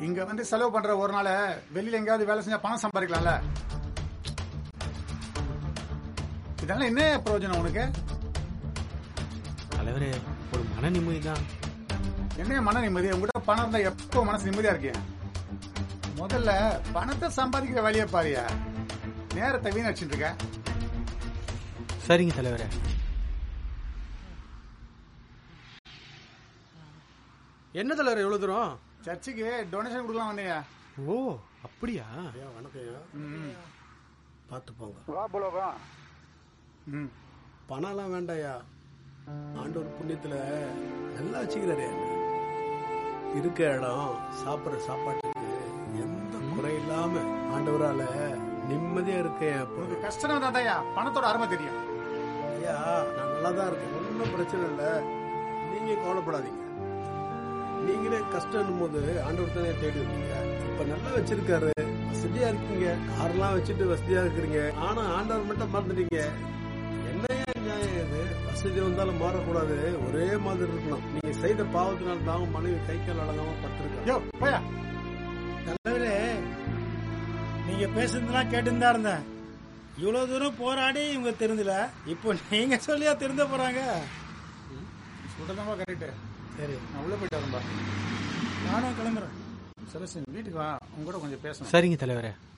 இங்க வந்து செலவு பண்ற ஒரு நாள் வெளியில எங்கேயாவது வேலை செஞ்சா பணம் சம்பாதிக்கலாம்ல இதெல்லாம் என்ன பிரயோஜனம் உனக்கு தலைவரே ஒரு மன நிம்மதி தான் என்ன மன நிம்மதி உங்ககிட்ட பணம் இருந்தா எப்போ மனசு நிம்மதியா இருக்கியா முதல்ல பணத்தை சம்பாதிக்கிற வழியை பாரியா நேரத்தை வீணடிச்சுட்டு இருக்க சரிங்க தலைவரே என்ன தலைவர் எவ்வளவு தூரம் சர்ச்சுக்கு டொனேஷன் கொடுக்கலாம் வந்தீங்க ஓ அப்படியா ஐயா வணக்கம் ஐயா ம். பார்த்து போங்க வா புலோகம் ம் பணம்லாம் வேண்டாம்யா ஆண்டவர் புண்ணியத்துல நல்லா வச்சுக்கிறாரு என்ன. இருக்க இடம் சாப்பிடுற சாப்பாட்டுக்கு எந்த குறை இல்லாம ஆண்டவரால நிம்மதியா இருக்கேன் அப்போ உனக்கு கஷ்டம் தான்யா பணத்தோட அருமை தெரியும் ஐயா நான் நல்லா தான் இருக்கேன் ஒன்றும் பிரச்சனை இல்லை நீங்க கவலைப்படாதீங்க நீங்களே கஷ்டம் போது ஆண்டவர் தானே தேடி இருக்கீங்க இப்ப நல்லா வச்சிருக்காரு வசதியா இருக்கீங்க கார்லாம் வச்சுட்டு வசதியா இருக்கிறீங்க ஆனா ஆண்டவர் மட்டும் மறந்துட்டீங்க என்னையா நியாயம் இது வசதி வந்தாலும் மாறக்கூடாது ஒரே மாதிரி இருக்கணும் நீங்க செய்த பாவத்தினால தான் உங்க மனைவி கை கால் அடங்காம பட்டிருக்காங்க யோ போயா தலைவரே நீங்க பேசுறதுலாம் கேட்டுன்னு தான் இருந்தேன் இவ்வளவு தூரம் போராடி இவங்க திருந்தல இப்போ நீங்க சொல்லியா திருந்த போறாங்க சொல்றதாம்பா கரெக்ட் சரி நான் உள்ள போயிட்டு வரேன்பா நானும் கிளம்புறேன் சரசன் வீட்டுக்கு வா உங்க கூட கொஞ்சம் பேசணும் சரிங்க தலைவரே